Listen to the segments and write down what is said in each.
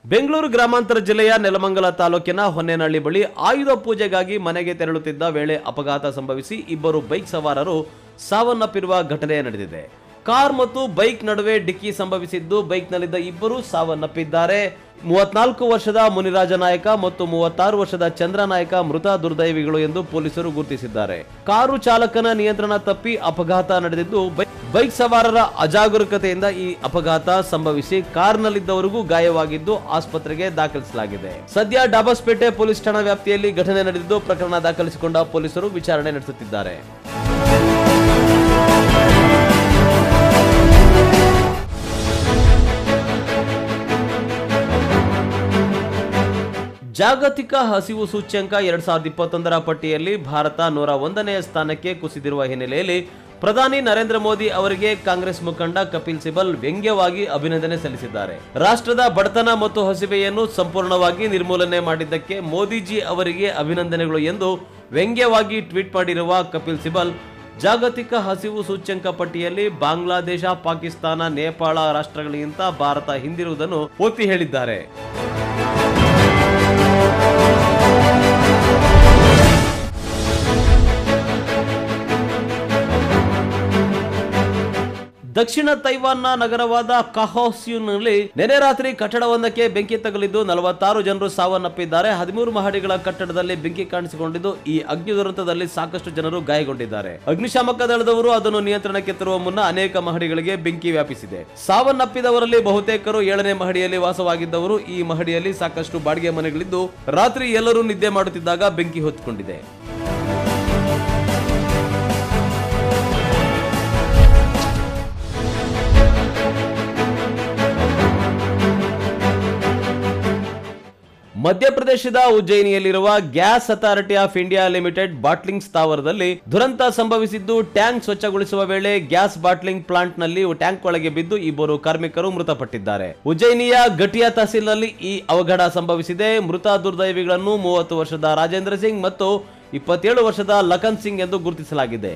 ಬೆಂಗಳೂರು ಗ್ರಾಮಾಂತರ ಜಿಲ್ಲೆಯ ನೆಲಮಂಗಲ ತಾಲೂಕಿನ ಹೊನ್ನೇನಹಳ್ಳಿ ಬಳಿ ಆಯುಧ ಪೂಜೆಗಾಗಿ ಮನೆಗೆ ತೆರಳುತ್ತಿದ್ದ ವೇಳೆ ಅಪಘಾತ ಸಂಭವಿಸಿ ಇಬ್ಬರು ಬೈಕ್ ಸವಾರರು ಸಾವನ್ನಪ್ಪಿರುವ ಘಟನೆ ನಡೆದಿದೆ ಕಾರ್ ಮತ್ತು ಬೈಕ್ ನಡುವೆ ಡಿಕ್ಕಿ ಸಂಭವಿಸಿದ್ದು ಬೈಕ್ನಲ್ಲಿದ್ದ ಇಬ್ಬರು ಸಾವನ್ನಪ್ಪಿದ್ದಾರೆ ಮೂವತ್ನಾಲ್ಕು ವರ್ಷದ ಮುನಿರಾಜ ನಾಯಕ ಮತ್ತು ಮೂವತ್ತಾರು ವರ್ಷದ ಚಂದ್ರ ನಾಯಕ ಮೃತ ದುರ್ದೈವಿಗಳು ಎಂದು ಪೊಲೀಸರು ಗುರುತಿಸಿದ್ದಾರೆ ಕಾರು ಚಾಲಕನ ನಿಯಂತ್ರಣ ತಪ್ಪಿ ಅಪಘಾತ ನಡೆದಿದ್ದು ಬೈ- ಬೈಕ್ ಸವಾರರ ಅಜಾಗರೂಕತೆಯಿಂದ ಈ ಅಪಘಾತ ಸಂಭವಿಸಿ ಕಾರ್ನಲ್ಲಿದ್ದವರಿಗೂ ಗಾಯವಾಗಿದ್ದು ಆಸ್ಪತ್ರೆಗೆ ದಾಖಲಿಸಲಾಗಿದೆ ಸದ್ಯ ಡಾಬಸ್ಪೇಟೆ ಪೊಲೀಸ್ ಠಾಣಾ ವ್ಯಾಪ್ತಿಯಲ್ಲಿ ಘಟನೆ ನಡೆದಿದ್ದು ಪ್ರಕರಣ ದಾಖಲಿಸಿಕೊಂಡ ಪೊಲೀಸರು ವಿಚಾರಣೆ ನಡೆಸುತ್ತಿದ್ದಾರೆ ಜಾಗತಿಕ ಹಸಿವು ಸೂಚ್ಯಂಕ ಎರಡ್ ಸಾವಿರದ ಇಪ್ಪತ್ತೊಂದರ ಪಟ್ಟಿಯಲ್ಲಿ ಭಾರತ ನೂರ ಒಂದನೆಯ ಸ್ಥಾನಕ್ಕೆ ಕುಸಿದಿರುವ ಹಿನ್ನೆಲೆಯಲ್ಲಿ ಪ್ರಧಾನಿ ನರೇಂದ್ರ ಮೋದಿ ಅವರಿಗೆ ಕಾಂಗ್ರೆಸ್ ಮುಖಂಡ ಕಪಿಲ್ ಸಿಬಲ್ ವ್ಯಂಗ್ಯವಾಗಿ ಅಭಿನಂದನೆ ಸಲ್ಲಿಸಿದ್ದಾರೆ ರಾಷ್ಟ್ರದ ಬಡತನ ಮತ್ತು ಹಸಿವೆಯನ್ನು ಸಂಪೂರ್ಣವಾಗಿ ನಿರ್ಮೂಲನೆ ಮಾಡಿದ್ದಕ್ಕೆ ಮೋದಿಜಿ ಅವರಿಗೆ ಅಭಿನಂದನೆಗಳು ಎಂದು ವ್ಯಂಗ್ಯವಾಗಿ ಟ್ವೀಟ್ ಮಾಡಿರುವ ಕಪಿಲ್ ಸಿಬಲ್ ಜಾಗತಿಕ ಹಸಿವು ಸೂಚ್ಯಂಕ ಪಟ್ಟಿಯಲ್ಲಿ ಬಾಂಗ್ಲಾದೇಶ ಪಾಕಿಸ್ತಾನ ನೇಪಾಳ ರಾಷ್ಟ್ರಗಳಿಗಿಂತ ಭಾರತ ಹಿಂದಿರುವುದನ್ನು ಒತ್ತಿ ಹೇಳಿದ್ದಾರೆ ದಕ್ಷಿಣ ತೈವಾನ್ನ ನಗರವಾದ ಕಹೋಸ್ಯೂನಲ್ಲಿ ನೆನೆ ರಾತ್ರಿ ಕಟ್ಟಡವೊಂದಕ್ಕೆ ಬೆಂಕಿ ತಗುಲಿದ್ದು ನಲವತ್ತಾರು ಜನರು ಸಾವನ್ನಪ್ಪಿದ್ದಾರೆ ಹದಿಮೂರು ಮಹಡಿಗಳ ಕಟ್ಟಡದಲ್ಲಿ ಬೆಂಕಿ ಕಾಣಿಸಿಕೊಂಡಿದ್ದು ಈ ಅಗ್ನಿ ದುರಂತದಲ್ಲಿ ಸಾಕಷ್ಟು ಜನರು ಗಾಯಗೊಂಡಿದ್ದಾರೆ ಅಗ್ನಿಶಾಮಕ ದಳದವರು ಅದನ್ನು ನಿಯಂತ್ರಣಕ್ಕೆ ತರುವ ಮುನ್ನ ಅನೇಕ ಮಹಡಿಗಳಿಗೆ ಬೆಂಕಿ ವ್ಯಾಪಿಸಿದೆ ಸಾವನ್ನಪ್ಪಿದವರಲ್ಲಿ ಬಹುತೇಕರು ಏಳನೇ ಮಹಡಿಯಲ್ಲಿ ವಾಸವಾಗಿದ್ದವರು ಈ ಮಹಡಿಯಲ್ಲಿ ಸಾಕಷ್ಟು ಬಾಡಿಗೆ ಮನೆಗಳಿದ್ದು ರಾತ್ರಿ ಎಲ್ಲರೂ ನಿದ್ದೆ ಮಾಡುತ್ತಿದ್ದಾಗ ಬೆಂಕಿ ಹೊತ್ತಿಕೊಂಡಿದೆ ಮಧ್ಯಪ್ರದೇಶದ ಉಜ್ಜಯಿನಿಯಲ್ಲಿರುವ gas authority of India limited bottling ಸ್ಥಾವರದಲ್ಲಿ ದುರಂತ ಸಂಭವಿಸಿದ್ದು ಟ್ಯಾಂಕ್ ಸ್ವಚ್ಛಗೊಳಿಸುವ ವೇಳೆ ಗ್ಯಾಸ್ ಬಾಟ್ಲಿಂಗ್ ಪ್ಲಾಂಟ್ ನಲ್ಲಿ ಟ್ಯಾಂಕ್ ಒಳಗೆ ಬಿದ್ದು ಇಬ್ಬರು ಕಾರ್ಮಿಕರು ಮೃತಪಟ್ಟಿದ್ದಾರೆ ಉಜ್ಜಯಿನಿಯ ಗಟಿಯಾ ತಹಸೀಲ್ನಲ್ಲಿ ಈ ಅವಘಡ ಸಂಭವಿಸಿದೆ ಮೃತ ದುರ್ದೈವಿಗಳನ್ನು ಮೂವತ್ತು ವರ್ಷದ ರಾಜೇಂದ್ರ ಸಿಂಗ್ ಮತ್ತು ಇಪ್ಪತ್ತೇಳು ವರ್ಷದ ಲಖನ್ ಸಿಂಗ್ ಎಂದು ಗುರುತಿಸಲಾಗಿದೆ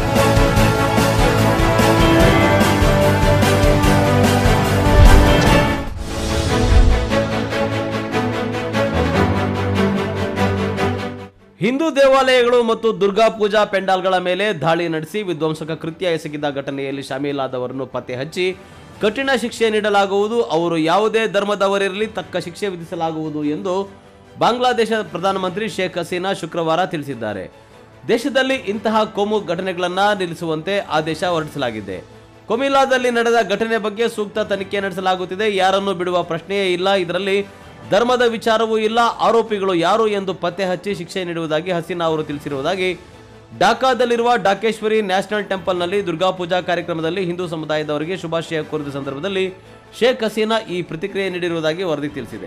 ಹಿಂದೂ ದೇವಾಲಯಗಳು ಮತ್ತು ದುರ್ಗಾ ಪೂಜಾ ಪೆಂಡಾಲ್ಗಳ ಮೇಲೆ ದಾಳಿ ನಡೆಸಿ ವಿಧ್ವಂಸಕ ಕೃತ್ಯ ಎಸಗಿದ ಘಟನೆಯಲ್ಲಿ ಶಾಮೀಲಾದವರನ್ನು ಪತ್ತೆ ಹಚ್ಚಿ ಕಠಿಣ ಶಿಕ್ಷೆ ನೀಡಲಾಗುವುದು ಅವರು ಯಾವುದೇ ಧರ್ಮದವರಿರಲಿ ತಕ್ಕ ಶಿಕ್ಷೆ ವಿಧಿಸಲಾಗುವುದು ಎಂದು ಬಾಂಗ್ಲಾದೇಶದ ಪ್ರಧಾನಮಂತ್ರಿ ಶೇಖ್ ಹಸೀನಾ ಶುಕ್ರವಾರ ತಿಳಿಸಿದ್ದಾರೆ ದೇಶದಲ್ಲಿ ಇಂತಹ ಕೋಮು ಘಟನೆಗಳನ್ನು ನಿಲ್ಲಿಸುವಂತೆ ಆದೇಶ ಹೊರಡಿಸಲಾಗಿದೆ ಕೊಮಿಲಾದಲ್ಲಿ ನಡೆದ ಘಟನೆ ಬಗ್ಗೆ ಸೂಕ್ತ ತನಿಖೆ ನಡೆಸಲಾಗುತ್ತಿದೆ ಯಾರನ್ನು ಬಿಡುವ ಪ್ರಶ್ನೆಯೇ ಇಲ್ಲ ಇದರಲ್ಲಿ ಧರ್ಮದ ವಿಚಾರವೂ ಇಲ್ಲ ಆರೋಪಿಗಳು ಯಾರು ಎಂದು ಪತ್ತೆ ಹಚ್ಚಿ ಶಿಕ್ಷೆ ನೀಡುವುದಾಗಿ ಹಸೀನಾ ಅವರು ತಿಳಿಸಿರುವುದಾಗಿ ಢಾಕಾದಲ್ಲಿರುವ ಡಾಕೇಶ್ವರಿ ನ್ಯಾಷನಲ್ ಟೆಂಪಲ್ನಲ್ಲಿ ದುರ್ಗಾ ಪೂಜಾ ಕಾರ್ಯಕ್ರಮದಲ್ಲಿ ಹಿಂದೂ ಸಮುದಾಯದವರಿಗೆ ಶುಭಾಶಯ ಕೋರಿದ ಸಂದರ್ಭದಲ್ಲಿ ಶೇಖ್ ಹಸೀನಾ ಈ ಪ್ರತಿಕ್ರಿಯೆ ನೀಡಿರುವುದಾಗಿ ವರದಿ ತಿಳಿಸಿದೆ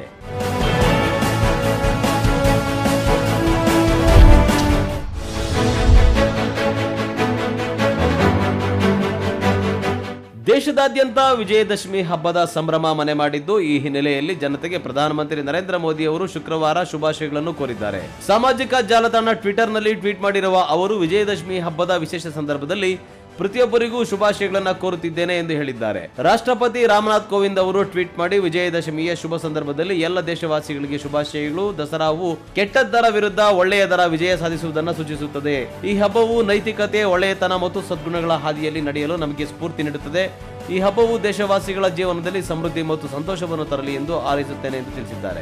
ದೇಶದಾದ್ಯಂತ ವಿಜಯದಶಮಿ ಹಬ್ಬದ ಸಂಭ್ರಮ ಮನೆ ಮಾಡಿದ್ದು ಈ ಹಿನ್ನೆಲೆಯಲ್ಲಿ ಜನತೆಗೆ ಪ್ರಧಾನಮಂತ್ರಿ ನರೇಂದ್ರ ಮೋದಿ ಅವರು ಶುಕ್ರವಾರ ಶುಭಾಶಯಗಳನ್ನು ಕೋರಿದ್ದಾರೆ ಸಾಮಾಜಿಕ ಜಾಲತಾಣ ಟ್ವಿಟರ್ನಲ್ಲಿ ಟ್ವೀಟ್ ಮಾಡಿರುವ ಅವರು ವಿಜಯದಶಮಿ ಹಬ್ಬದ ವಿಶೇಷ ಸಂದರ್ಭದಲ್ಲಿ ಪ್ರತಿಯೊಬ್ಬರಿಗೂ ಶುಭಾಶಯಗಳನ್ನು ಕೋರುತ್ತಿದ್ದೇನೆ ಎಂದು ಹೇಳಿದ್ದಾರೆ ರಾಷ್ಟ್ರಪತಿ ರಾಮನಾಥ್ ಕೋವಿಂದ್ ಅವರು ಟ್ವೀಟ್ ಮಾಡಿ ವಿಜಯದಶಮಿಯ ಶುಭ ಸಂದರ್ಭದಲ್ಲಿ ಎಲ್ಲ ದೇಶವಾಸಿಗಳಿಗೆ ಶುಭಾಶಯಗಳು ದಸರಾವು ಕೆಟ್ಟದ್ದರ ವಿರುದ್ಧ ಒಳ್ಳೆಯದರ ವಿಜಯ ಸಾಧಿಸುವುದನ್ನು ಸೂಚಿಸುತ್ತದೆ ಈ ಹಬ್ಬವು ನೈತಿಕತೆ ಒಳ್ಳೆಯತನ ಮತ್ತು ಸದ್ಗುಣಗಳ ಹಾದಿಯಲ್ಲಿ ನಡೆಯಲು ನಮಗೆ ಸ್ಫೂರ್ತಿ ನೀಡುತ್ತದೆ ಈ ಹಬ್ಬವು ದೇಶವಾಸಿಗಳ ಜೀವನದಲ್ಲಿ ಸಮೃದ್ಧಿ ಮತ್ತು ಸಂತೋಷವನ್ನು ತರಲಿ ಎಂದು ಹಾರೈಸುತ್ತೇನೆ ಎಂದು ತಿಳಿಸಿದ್ದಾರೆ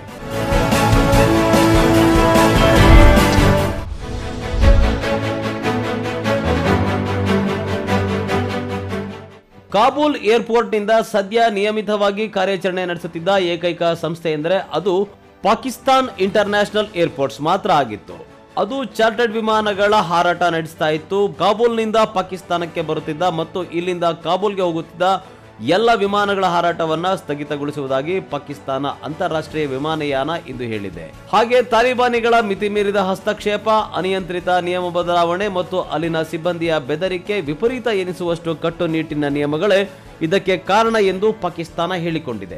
ಕಾಬೂಲ್ ಏರ್ಪೋರ್ಟ್ನಿಂದ ಸದ್ಯ ನಿಯಮಿತವಾಗಿ ಕಾರ್ಯಾಚರಣೆ ನಡೆಸುತ್ತಿದ್ದ ಏಕೈಕ ಸಂಸ್ಥೆ ಎಂದರೆ ಅದು ಪಾಕಿಸ್ತಾನ್ ಇಂಟರ್ನ್ಯಾಷನಲ್ ಏರ್ಪೋರ್ಟ್ಸ್ ಮಾತ್ರ ಆಗಿತ್ತು ಅದು ಚಾರ್ಟರ್ಡ್ ವಿಮಾನಗಳ ಹಾರಾಟ ನಡೆಸ್ತಾ ಇತ್ತು ಕಾಬೂಲ್ನಿಂದ ಪಾಕಿಸ್ತಾನಕ್ಕೆ ಬರುತ್ತಿದ್ದ ಮತ್ತು ಇಲ್ಲಿಂದ ಕಾಬೂಲ್ಗೆ ಹೋಗುತ್ತಿದ್ದ ಎಲ್ಲ ವಿಮಾನಗಳ ಹಾರಾಟವನ್ನ ಸ್ಥಗಿತಗೊಳಿಸುವುದಾಗಿ ಪಾಕಿಸ್ತಾನ ಅಂತಾರಾಷ್ಟ್ರೀಯ ವಿಮಾನಯಾನ ಇಂದು ಹೇಳಿದೆ ಹಾಗೆ ತಾಲಿಬಾನಿಗಳ ಮಿತಿಮೀರಿದ ಹಸ್ತಕ್ಷೇಪ ಅನಿಯಂತ್ರಿತ ನಿಯಮ ಬದಲಾವಣೆ ಮತ್ತು ಅಲ್ಲಿನ ಸಿಬ್ಬಂದಿಯ ಬೆದರಿಕೆ ವಿಪರೀತ ಎನಿಸುವಷ್ಟು ಕಟ್ಟುನಿಟ್ಟಿನ ನಿಯಮಗಳೇ ಇದಕ್ಕೆ ಕಾರಣ ಎಂದು ಪಾಕಿಸ್ತಾನ ಹೇಳಿಕೊಂಡಿದೆ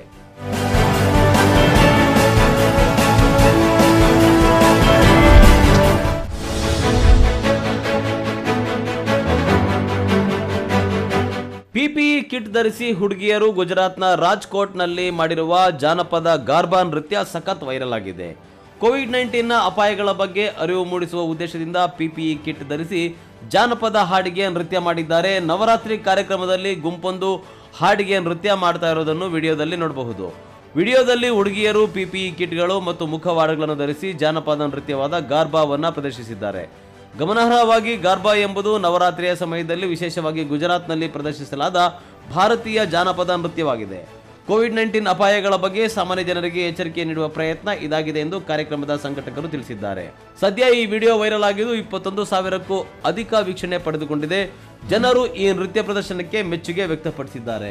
ಪಿಪಿಇ ಕಿಟ್ ಧರಿಸಿ ಹುಡುಗಿಯರು ಗುಜರಾತ್ನ ರಾಜ್ಕೋಟ್ನಲ್ಲಿ ಮಾಡಿರುವ ಜಾನಪದ ಗಾರ್ಬಾ ನೃತ್ಯ ಸಖತ್ ವೈರಲ್ ಆಗಿದೆ ಕೋವಿಡ್ ನೈನ್ಟೀನ್ನ ಅಪಾಯಗಳ ಬಗ್ಗೆ ಅರಿವು ಮೂಡಿಸುವ ಉದ್ದೇಶದಿಂದ ಪಿಪಿಇ ಕಿಟ್ ಧರಿಸಿ ಜಾನಪದ ಹಾಡಿಗೆ ನೃತ್ಯ ಮಾಡಿದ್ದಾರೆ ನವರಾತ್ರಿ ಕಾರ್ಯಕ್ರಮದಲ್ಲಿ ಗುಂಪೊಂದು ಹಾಡಿಗೆ ನೃತ್ಯ ಮಾಡ್ತಾ ಇರೋದನ್ನು ವಿಡಿಯೋದಲ್ಲಿ ನೋಡಬಹುದು ವಿಡಿಯೋದಲ್ಲಿ ಹುಡುಗಿಯರು ಪಿಪಿಇ ಕಿಟ್ಗಳು ಮತ್ತು ಮುಖವಾಡಗಳನ್ನು ಧರಿಸಿ ಜಾನಪದ ನೃತ್ಯವಾದ ಗಾರ್ಬಾವನ್ನ ಪ್ರದರ್ಶಿಸಿದ್ದಾರೆ ಗಮನಾರ್ಹವಾಗಿ ಗಾರ್ಬಾ ಎಂಬುದು ನವರಾತ್ರಿಯ ಸಮಯದಲ್ಲಿ ವಿಶೇಷವಾಗಿ ಗುಜರಾತ್ನಲ್ಲಿ ಪ್ರದರ್ಶಿಸಲಾದ ಭಾರತೀಯ ಜಾನಪದ ನೃತ್ಯವಾಗಿದೆ ಕೋವಿಡ್ ನೈನ್ಟೀನ್ ಅಪಾಯಗಳ ಬಗ್ಗೆ ಸಾಮಾನ್ಯ ಜನರಿಗೆ ಎಚ್ಚರಿಕೆ ನೀಡುವ ಪ್ರಯತ್ನ ಇದಾಗಿದೆ ಎಂದು ಕಾರ್ಯಕ್ರಮದ ಸಂಘಟಕರು ತಿಳಿಸಿದ್ದಾರೆ ಸದ್ಯ ಈ ವಿಡಿಯೋ ವೈರಲ್ ಆಗಿದ್ದು ಇಪ್ಪತ್ತೊಂದು ಸಾವಿರಕ್ಕೂ ಅಧಿಕ ವೀಕ್ಷಣೆ ಪಡೆದುಕೊಂಡಿದೆ ಜನರು ಈ ನೃತ್ಯ ಪ್ರದರ್ಶನಕ್ಕೆ ಮೆಚ್ಚುಗೆ ವ್ಯಕ್ತಪಡಿಸಿದ್ದಾರೆ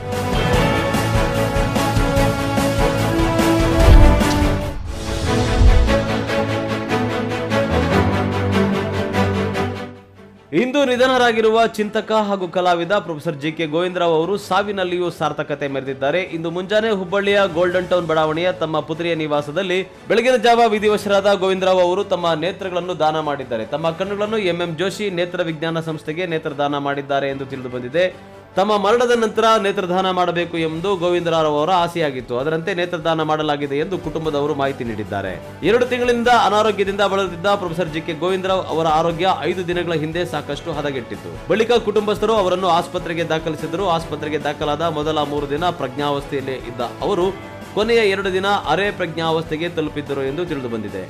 ಇಂದು ನಿಧನರಾಗಿರುವ ಚಿಂತಕ ಹಾಗೂ ಕಲಾವಿದ ಪ್ರೊಫೆಸರ್ ಜಿ ಕೆ ಗೋವಿಂದರಾವ್ ಅವರು ಸಾವಿನಲ್ಲಿಯೂ ಸಾರ್ಥಕತೆ ಮೆರೆದಿದ್ದಾರೆ ಇಂದು ಮುಂಜಾನೆ ಹುಬ್ಬಳ್ಳಿಯ ಗೋಲ್ಡನ್ ಟೌನ್ ಬಡಾವಣೆಯ ತಮ್ಮ ಪುತ್ರಿಯ ನಿವಾಸದಲ್ಲಿ ಬೆಳಗಿನ ಜಾವ ವಿಧಿವಶರಾದ ಗೋವಿಂದರಾವ್ ಅವರು ತಮ್ಮ ನೇತ್ರಗಳನ್ನು ದಾನ ಮಾಡಿದ್ದಾರೆ ತಮ್ಮ ಕಣ್ಣುಗಳನ್ನು ಎಂಎಂ ಜೋಶಿ ನೇತ್ರ ವಿಜ್ಞಾನ ಸಂಸ್ಥೆಗೆ ನೇತ್ರದಾನ ಮಾಡಿದ್ದಾರೆ ಎಂದು ತಿಳಿದು ಬಂದಿದೆ ತಮ್ಮ ಮರಣದ ನಂತರ ನೇತ್ರದಾನ ಮಾಡಬೇಕು ಎಂದು ಗೋವಿಂದರಾವ್ ಅವರ ಆಸೆಯಾಗಿತ್ತು ಅದರಂತೆ ನೇತ್ರದಾನ ಮಾಡಲಾಗಿದೆ ಎಂದು ಕುಟುಂಬದವರು ಮಾಹಿತಿ ನೀಡಿದ್ದಾರೆ ಎರಡು ತಿಂಗಳಿಂದ ಅನಾರೋಗ್ಯದಿಂದ ಬಳಲುತ್ತಿದ್ದ ಪ್ರೊಫೆಸರ್ ಜಿ ಕೆ ಗೋವಿಂದರಾವ್ ಅವರ ಆರೋಗ್ಯ ಐದು ದಿನಗಳ ಹಿಂದೆ ಸಾಕಷ್ಟು ಹದಗೆಟ್ಟಿತ್ತು ಬಳಿಕ ಕುಟುಂಬಸ್ಥರು ಅವರನ್ನು ಆಸ್ಪತ್ರೆಗೆ ದಾಖಲಿಸಿದರು ಆಸ್ಪತ್ರೆಗೆ ದಾಖಲಾದ ಮೊದಲ ಮೂರು ದಿನ ಪ್ರಜ್ಞಾವಸ್ಥೆಯಲ್ಲಿ ಇದ್ದ ಅವರು ಕೊನೆಯ ಎರಡು ದಿನ ಅರೆ ಪ್ರಜ್ಞಾವಸ್ಥೆಗೆ ತಲುಪಿದ್ದರು ಎಂದು ತಿಳಿದು ಬಂದಿದೆ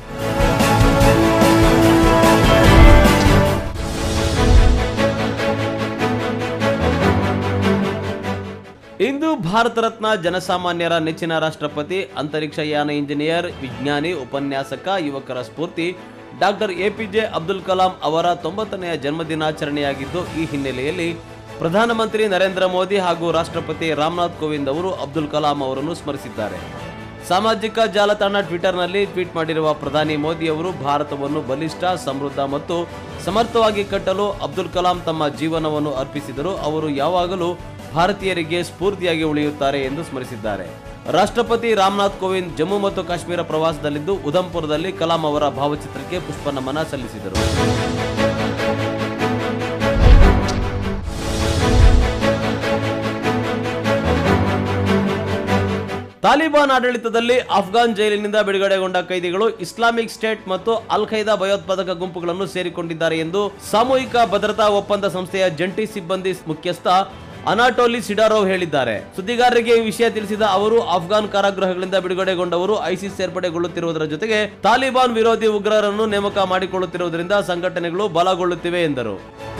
ಇಂದು ಭಾರತ ರತ್ನ ಜನಸಾಮಾನ್ಯರ ನೆಚ್ಚಿನ ರಾಷ್ಟ್ರಪತಿ ಅಂತರಿಕ್ಷ ಯಾನ ಇಂಜಿನಿಯರ್ ವಿಜ್ಞಾನಿ ಉಪನ್ಯಾಸಕ ಯುವಕರ ಸ್ಫೂರ್ತಿ ಡಾಕ್ಟರ್ ಎಪಿಜೆ ಅಬ್ದುಲ್ ಕಲಾಂ ಅವರ ತೊಂಬತ್ತನೆಯ ಜನ್ಮದಿನಾಚರಣೆಯಾಗಿದ್ದು ಈ ಹಿನ್ನೆಲೆಯಲ್ಲಿ ಪ್ರಧಾನಮಂತ್ರಿ ನರೇಂದ್ರ ಮೋದಿ ಹಾಗೂ ರಾಷ್ಟ್ರಪತಿ ರಾಮನಾಥ್ ಕೋವಿಂದ್ ಅವರು ಅಬ್ದುಲ್ ಕಲಾಂ ಅವರನ್ನು ಸ್ಮರಿಸಿದ್ದಾರೆ ಸಾಮಾಜಿಕ ಜಾಲತಾಣ ಟ್ವಿಟರ್ನಲ್ಲಿ ಟ್ವೀಟ್ ಮಾಡಿರುವ ಪ್ರಧಾನಿ ಮೋದಿ ಅವರು ಭಾರತವನ್ನು ಬಲಿಷ್ಠ ಸಮೃದ್ಧ ಮತ್ತು ಸಮರ್ಥವಾಗಿ ಕಟ್ಟಲು ಅಬ್ದುಲ್ ಕಲಾಂ ತಮ್ಮ ಜೀವನವನ್ನು ಅರ್ಪಿಸಿದರು ಅವರು ಯಾವಾಗಲೂ ಭಾರತೀಯರಿಗೆ ಸ್ಫೂರ್ತಿಯಾಗಿ ಉಳಿಯುತ್ತಾರೆ ಎಂದು ಸ್ಮರಿಸಿದ್ದಾರೆ ರಾಷ್ಟ್ರಪತಿ ರಾಮನಾಥ್ ಕೋವಿಂದ್ ಜಮ್ಮು ಮತ್ತು ಕಾಶ್ಮೀರ ಪ್ರವಾಸದಲ್ಲಿದ್ದು ಉಧಂಪುರದಲ್ಲಿ ಕಲಾಂ ಅವರ ಭಾವಚಿತ್ರಕ್ಕೆ ಪುಷ್ಪ ನಮನ ಸಲ್ಲಿಸಿದರು ತಾಲಿಬಾನ್ ಆಡಳಿತದಲ್ಲಿ ಅಫ್ಘಾನ್ ಜೈಲಿನಿಂದ ಬಿಡುಗಡೆಗೊಂಡ ಕೈದಿಗಳು ಇಸ್ಲಾಮಿಕ್ ಸ್ಟೇಟ್ ಮತ್ತು ಅಲ್ ಖೈದಾ ಭಯೋತ್ಪಾದಕ ಗುಂಪುಗಳನ್ನು ಸೇರಿಕೊಂಡಿದ್ದಾರೆ ಎಂದು ಸಾಮೂಹಿಕ ಭದ್ರತಾ ಒಪ್ಪಂದ ಸಂಸ್ಥೆಯ ಜಂಟಿ ಸಿಬ್ಬಂದಿ ಮುಖ್ಯಸ್ಥ ಅನಾಟೋಲಿ ಸಿಡಾರೋವ್ ಹೇಳಿದ್ದಾರೆ ಸುದ್ದಿಗಾರರಿಗೆ ಈ ವಿಷಯ ತಿಳಿಸಿದ ಅವರು ಅಫ್ಘಾನ್ ಕಾರಾಗೃಹಗಳಿಂದ ಬಿಡುಗಡೆಗೊಂಡವರು ಐಸಿಸ್ ಸೇರ್ಪಡೆಗೊಳ್ಳುತ್ತಿರುವುದರ ಜೊತೆಗೆ ತಾಲಿಬಾನ್ ವಿರೋಧಿ ಉಗ್ರರನ್ನು ನೇಮಕ ಮಾಡಿಕೊಳ್ಳುತ್ತಿರುವುದರಿಂದ ಸಂಘಟನೆಗಳು ಬಲಗೊಳ್ಳುತ್ತಿವೆ ಎಂದರು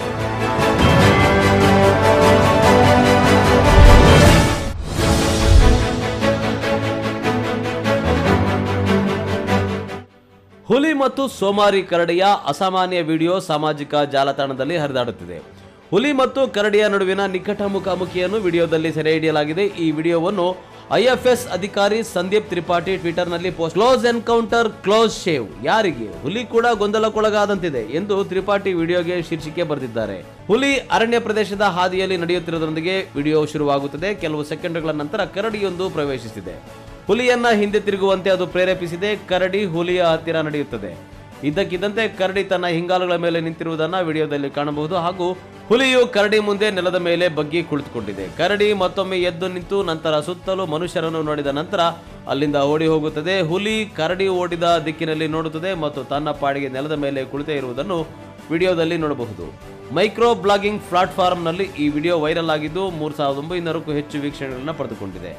ಹುಲಿ ಮತ್ತು ಸೋಮಾರಿ ಕರಡಿಯ ಅಸಾಮಾನ್ಯ ವಿಡಿಯೋ ಸಾಮಾಜಿಕ ಜಾಲತಾಣದಲ್ಲಿ ಹರಿದಾಡುತ್ತಿದೆ ಹುಲಿ ಮತ್ತು ಕರಡಿಯ ನಡುವಿನ ನಿಕಟ ಮುಖಾಮುಖಿಯನ್ನು ವಿಡಿಯೋದಲ್ಲಿ ಸೆರೆ ಹಿಡಿಯಲಾಗಿದೆ ಈ ವಿಡಿಯೋವನ್ನು ಐಎಫ್ಎಸ್ ಅಧಿಕಾರಿ ಸಂದೀಪ್ ತ್ರಿಪಾಠಿ ಟ್ವಿಟರ್ನಲ್ಲಿ post close encounter close shave ಯಾರಿಗೆ ಹುಲಿ ಕೂಡ ಗೊಂದಲಕ್ಕೊಳಗಾದಂತಿದೆ ಎಂದು ತ್ರಿಪಾಠಿ ವಿಡಿಯೋಗೆ ಶೀರ್ಷಿಕೆ ಬರೆದಿದ್ದಾರೆ ಹುಲಿ ಅರಣ್ಯ ಪ್ರದೇಶದ ಹಾದಿಯಲ್ಲಿ ನಡೆಯುತ್ತಿರುವುದರೊಂದಿಗೆ ವಿಡಿಯೋ ಶುರುವಾಗುತ್ತದೆ ಕೆಲವು ಸೆಕೆಂಡ್ಗಳ ನಂತರ ಕರಡಿಯೊಂದು ಪ್ರವೇಶಿಸಿದೆ ಹುಲಿಯನ್ನ ಹಿಂದೆ ತಿರುಗುವಂತೆ ಅದು ಪ್ರೇರೇಪಿಸಿದೆ ಕರಡಿ ಹುಲಿಯ ಹತ್ತಿರ ನಡೆಯುತ್ತದೆ ಇದ್ದಕ್ಕಿದ್ದಂತೆ ಕರಡಿ ತನ್ನ ಹಿಂಗಾಲುಗಳ ಮೇಲೆ ನಿಂತಿರುವುದನ್ನ ವಿಡಿಯೋದಲ್ಲಿ ಕಾಣಬಹುದು ಹಾಗೂ ಹುಲಿಯು ಕರಡಿ ಮುಂದೆ ನೆಲದ ಮೇಲೆ ಬಗ್ಗಿ ಕುಳಿತುಕೊಂಡಿದೆ ಕರಡಿ ಮತ್ತೊಮ್ಮೆ ಎದ್ದು ನಿಂತು ನಂತರ ಸುತ್ತಲೂ ಮನುಷ್ಯರನ್ನು ನೋಡಿದ ನಂತರ ಅಲ್ಲಿಂದ ಓಡಿ ಹೋಗುತ್ತದೆ ಹುಲಿ ಕರಡಿ ಓಡಿದ ದಿಕ್ಕಿನಲ್ಲಿ ನೋಡುತ್ತದೆ ಮತ್ತು ತನ್ನ ಪಾಡಿಗೆ ನೆಲದ ಮೇಲೆ ಕುಳಿತೇ ಇರುವುದನ್ನು ವಿಡಿಯೋದಲ್ಲಿ ನೋಡಬಹುದು ಮೈಕ್ರೋ ಬ್ಲಾಗಿಂಗ್ ಪ್ಲಾಟ್ಫಾರ್ಮ್ನಲ್ಲಿ ಈ ವಿಡಿಯೋ ವೈರಲ್ ಆಗಿದ್ದು ಮೂರು ಸಾವಿರದ ಒಂಬೈನೂರಕ್ಕೂ ಹೆಚ್ಚು ವೀಕ್ಷಣೆಗಳನ್ನು ಪಡೆದುಕೊಂಡಿದೆ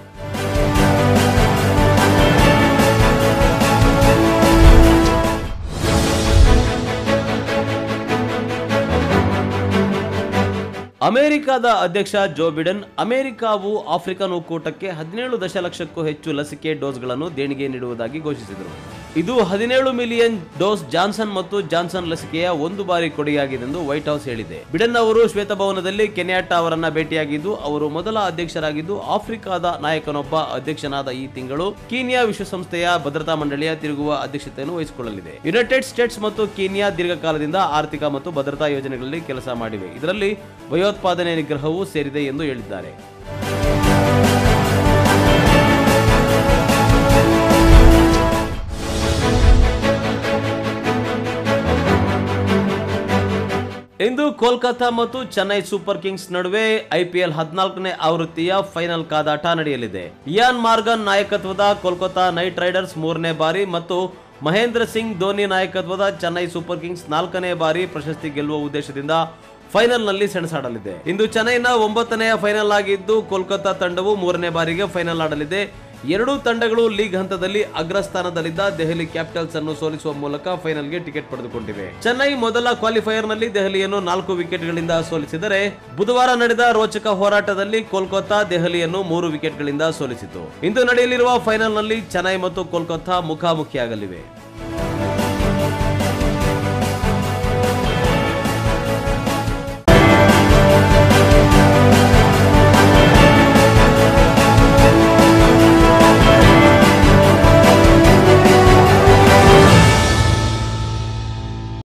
ಅಮೆರಿಕದ ಅಧ್ಯಕ್ಷ ಜೋ ಬಿಡೆನ್ ಅಮೆರಿಕಾವು ಆಫ್ರಿಕನ್ ಒಕ್ಕೂಟಕ್ಕೆ ಹದಿನೇಳು ದಶಲಕ್ಷಕ್ಕೂ ಹೆಚ್ಚು ಲಸಿಕೆ ಡೋಸ್ಗಳನ್ನು ದೇಣಿಗೆ ನೀಡುವುದಾಗಿ ಘೋಷಿಸಿದರು ಇದು ಹದಿನೇಳು ಮಿಲಿಯನ್ ಡೋಸ್ ಜಾನ್ಸನ್ ಮತ್ತು ಜಾನ್ಸನ್ ಲಸಿಕೆಯ ಒಂದು ಬಾರಿ ಕೊಡುಗೆಯಾಗಿದೆ ಎಂದು ವೈಟ್ ಹೌಸ್ ಹೇಳಿದೆ ಬಿಡೆನ್ ಅವರು ಶ್ವೇತಭವನದಲ್ಲಿ ಕೆನ್ಯಾಟಾ ಅವರನ್ನ ಭೇಟಿಯಾಗಿದ್ದು ಅವರು ಮೊದಲ ಅಧ್ಯಕ್ಷರಾಗಿದ್ದು ಆಫ್ರಿಕಾದ ನಾಯಕನೊಬ್ಬ ಅಧ್ಯಕ್ಷನಾದ ಈ ತಿಂಗಳು ಕೀನಿಯಾ ವಿಶ್ವಸಂಸ್ಥೆಯ ಭದ್ರತಾ ಮಂಡಳಿಯ ತಿರುಗುವ ಅಧ್ಯಕ್ಷತೆಯನ್ನು ವಹಿಸಿಕೊಳ್ಳಲಿದೆ ಯುನೈಟೆಡ್ ಸ್ಟೇಟ್ಸ್ ಮತ್ತು ಕೀನಿಯಾ ದೀರ್ಘಕಾಲದಿಂದ ಆರ್ಥಿಕ ಮತ್ತು ಭದ್ರತಾ ಯೋಜನೆಗಳಲ್ಲಿ ಕೆಲಸ ಮಾಡಿವೆ ಇದರಲ್ಲಿ ಭಯೋತ್ಪಾದನೆ ನಿಗ್ರಹವೂ ಸೇರಿದೆ ಎಂದು ಹೇಳಿದ್ದಾರೆ ಇಂದು ಕೋಲ್ಕತಾ ಮತ್ತು ಚೆನ್ನೈ ಸೂಪರ್ ಕಿಂಗ್ಸ್ ನಡುವೆ ಐಪಿಎಲ್ ಹದಿನಾಲ್ಕನೇ ಆವೃತ್ತಿಯ ಫೈನಲ್ ಕಾದಾಟ ನಡೆಯಲಿದೆ ಇಯಾನ್ ಮಾರ್ಗನ್ ನಾಯಕತ್ವದ ಕೋಲ್ಕತಾ ನೈಟ್ ರೈಡರ್ಸ್ ಮೂರನೇ ಬಾರಿ ಮತ್ತು ಮಹೇಂದ್ರ ಸಿಂಗ್ ಧೋನಿ ನಾಯಕತ್ವದ ಚೆನ್ನೈ ಸೂಪರ್ ಕಿಂಗ್ಸ್ ನಾಲ್ಕನೇ ಬಾರಿ ಪ್ರಶಸ್ತಿ ಗೆಲ್ಲುವ ಉದ್ದೇಶದಿಂದ ಫೈನಲ್ ನಲ್ಲಿ ಸೆಣಸಾಡಲಿದೆ ಇಂದು ಚೆನ್ನೈನ ಒಂಬತ್ತನೆಯ ಫೈನಲ್ ಆಗಿದ್ದು ಕೋಲ್ಕತಾ ತಂಡವು ಮೂರನೇ ಬಾರಿಗೆ ಫೈನಲ್ ಆಡಲಿದೆ ಎರಡೂ ತಂಡಗಳು ಲೀಗ್ ಹಂತದಲ್ಲಿ ಅಗ್ರಸ್ಥಾನದಲ್ಲಿದ್ದ ದೆಹಲಿ ಕ್ಯಾಪಿಟಲ್ಸ್ ಅನ್ನು ಸೋಲಿಸುವ ಮೂಲಕ ಫೈನಲ್ಗೆ ಟಿಕೆಟ್ ಪಡೆದುಕೊಂಡಿವೆ ಚೆನ್ನೈ ಮೊದಲ ಕ್ವಾಲಿಫೈಯರ್ ನಲ್ಲಿ ದೆಹಲಿಯನ್ನು ನಾಲ್ಕು ವಿಕೆಟ್ಗಳಿಂದ ಸೋಲಿಸಿದರೆ ಬುಧವಾರ ನಡೆದ ರೋಚಕ ಹೋರಾಟದಲ್ಲಿ ಕೋಲ್ಕತಾ ದೆಹಲಿಯನ್ನು ಮೂರು ವಿಕೆಟ್ಗಳಿಂದ ಸೋಲಿಸಿತು ಇಂದು ನಡೆಯಲಿರುವ ಫೈನಲ್ ನಲ್ಲಿ ಚೆನ್ನೈ ಮತ್ತು ಕೋಲ್ಕತಾ ಮುಖಾಮುಖಿಯಾಗಲಿವೆ